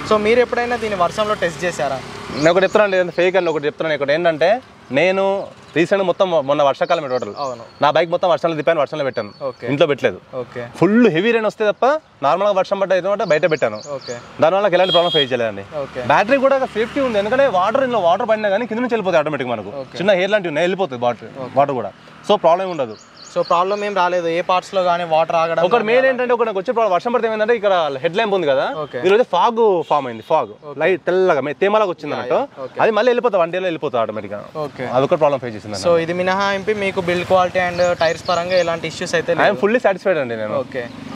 So మీరు ఎప్పుడైనా దీన్ని వర్షంలో టెస్ట్ చేశారా నేను ఒకటి చెప్తున్నాను లేదు ఫేక్ అని ఒకటి చెప్తున్నాను ఒకటి ఏంటంటే నేను రీసెంట్ మొత్తం మొన్న వర్షాకాలం టోటల్ అవును నా బైక్ మొత్తం వర్షంలో తిప్పాను వర్షంలో పెట్టాను ఓకే ఇంట్లో పెట్టలేదు ఓకే ఫుల్ హెవీ రైన్ వస్తే తప్ప నార్మల్గా వర్షం పడ్డ అయితే బయట పెట్టాను ఓకే దానివల్ల నాకు ఎలాంటి ప్రాబ్లం ఫేస్ చేయలేదండి ఓకే బ్యాటరీ కూడా సేఫ్టీ ఉంది ఎందుకంటే వాటర్ ఇందులో వాటర్ పడినా కానీ కింద నుంచి వెళ్ళిపోతుంది ఆటోమేటిక్ మనకు చిన్న హెయిర్ లాంటివి ఉన్నాయి వెళ్ళిపోతుంది వాటర్ వాటర్ కూడా సో ప్రాబ్లం ఉండదు సో ప్రాబ్లం ఏం రాలేదు ఏ parts లో కానీ వాటర్ ఆగడం ఒకటి మెయిన్ ఏంటంటే ఒక నాకు వచ్చే ప్రాబ్లం వర్షం పడితే ఏంటంటే ఇక్కడ హెడ్ ల్యాంప్ ఉంది కదా Okay. ఈరోజు ఫాగ్ ఫామ్ అయింది ఫాగ్ లైట్ తెల్లగా మే- తేమలాగా వచ్చింది అన్నట్టు okay. అది మళ్ళీ వెళ్ళిపోతుంది వన్ డేలో వెళ్ళిపోతుంది ఆటోమేటిక్గా ఓకే అదొక ప్రాబ్లం ఫేస్ చేసింది సో ఇది మినహాయింపి మీకు బిల్డ్ క్వాలిటీ అండ్ టైర్స్ పరంగా ఎలాంటి ఇష్యూస్ అయితే లేవు ఐఎమ్ ఫుల్లీ సాటిస్ఫైడ్ అండి నేను ఓకే